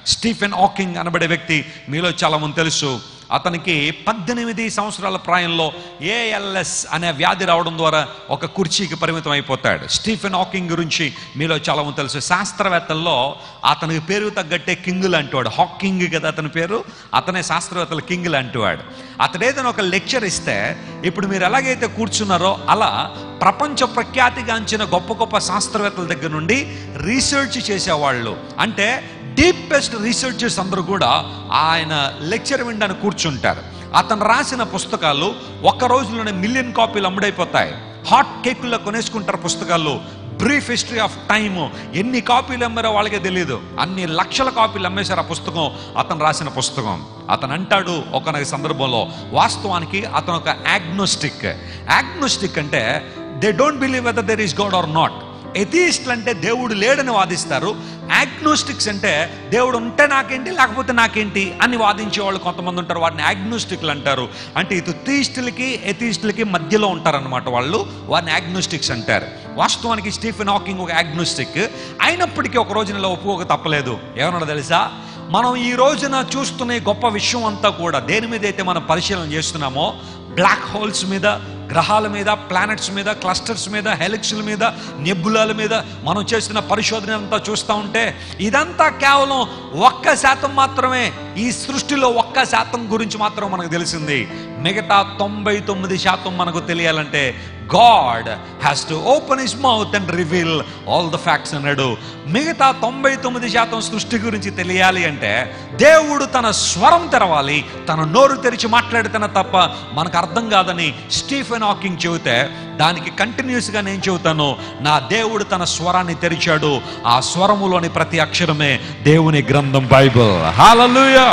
Stephen Hawking అనబడే వ్యక్తి మీలో చాలా మంది తెలుసు అతనికి పద్దెనిమిది సంవత్సరాల ప్రాయంలో ఏఎల్ఎస్ అనే వ్యాధి రావడం ద్వారా ఒక కుర్చీకి పరిమితం అయిపోతాడు స్టీఫెన్ హాకింగ్ గురించి మీలో చాలా మంది తెలుసు శాస్త్రవేత్తల్లో అతనికి పేరు తగ్గట్టే కింగ్ లాంటివాడు హాకింగ్ కదా అతని పేరు అతనే శాస్త్రవేత్తల కింగ్ లాంటివాడు అతడు ఏదైనా ఒక లెక్చర్ ఇస్తే ఇప్పుడు మీరు ఎలాగైతే కూర్చున్నారో అలా ప్రపంచ ప్రఖ్యాతిగాంచిన గొప్ప గొప్ప శాస్త్రవేత్తల దగ్గర నుండి రీసెర్చ్ చేసేవాళ్ళు అంటే డీపెస్ట్ రీసెర్చర్స్ అందరూ కూడా ఆయన లెక్చర్ వినడానికి కూర్చుంటారు అతను రాసిన పుస్తకాలు ఒక్క రోజులోనే మిలియన్ కాపీలు అమ్ముడైపోతాయి హాట్ కేకుల్లో కొనేసుకుంటారు పుస్తకాలు బ్రీఫ్ హిస్టరీ ఆఫ్ టైమ్ ఎన్ని కాపీలు అమ్మారో వాళ్ళకే తెలియదు అన్ని లక్షల కాపీలు అమ్మేశారు ఆ పుస్తకం అతను రాసిన పుస్తకం అతను అంటాడు ఒకనొక సందర్భంలో వాస్తవానికి అతను ఒక యాగ్నోస్టిక్ యాగ్నోస్టిక్ అంటే they don't believe whether there is God or not ఎథీస్ట్లు అంటే దేవుడు లేడని వాదిస్తారు యాగ్నోస్టిక్స్ అంటే దేవుడు ఉంటే నాకేంటి లేకపోతే నాకేంటి అని వాదించే వాళ్ళు కొంతమంది ఉంటారు వాటిని యాగ్నోస్టిక్లు అంటారు అంటే ఇటు థీస్టులకి ఎథీస్టులకి మధ్యలో ఉంటారన్నమాట వాళ్ళు వారిని యాగ్నోస్టిక్స్ అంటారు వాస్తవానికి స్టీఫెన్ హాకింగ్ ఒక యాగ్నోస్టిక్ అయినప్పటికీ ఒక రోజున ఇలా ఒప్పుకోక తప్పలేదు ఏమన్నా తెలుసా మనం ఈ రోజున చూస్తున్న ఈ గొప్ప విషయం అంతా కూడా దేని మీద అయితే మనం పరిశీలన చేస్తున్నామో బ్లాక్ హోల్స్ మీద గ్రహాల మీద ప్లానెట్స్ మీద క్లస్టర్స్ మీద హెలిక్స్ల మీద నెబ్బులాల మీద మనం చేస్తున్న పరిశోధన అంతా చూస్తూ ఉంటే ఇదంతా కేవలం ఒక్క శాతం మాత్రమే ఈ సృష్టిలో ఒక్క శాతం గురించి మాత్రం మనకు తెలిసింది మిగతా తొంభై తొమ్మిది శాతం మనకు తెలియాలంటే God has to open his mouth and reveal all the facts అన్నాడు మిగతా తొంభై తొమ్మిది శాతం సృష్టి గురించి తెలియాలి అంటే దేవుడు తన స్వరం తెరవాలి తన నోరు తెరిచి మాట్లాడితేనే తప్ప మనకు అర్థం కాదని స్టీఫెన్ హాకింగ్ చెబితే దానికి కంటిన్యూస్గా నేను చెబుతాను నా దేవుడు తన స్వరాన్ని తెరిచాడు ఆ స్వరములోని ప్రతి అక్షరమే దేవుని గ్రంథం బైబిల్ హాలూయా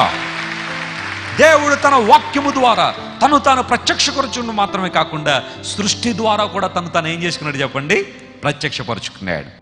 దేవుడు తన వాక్యము ద్వారా తను తాను ప్రత్యక్షపరచుండు మాత్రమే కాకుండా సృష్టి ద్వారా కూడా తను తను ఏం చేసుకున్నాడు చెప్పండి ప్రత్యక్షపరుచుకున్నాడు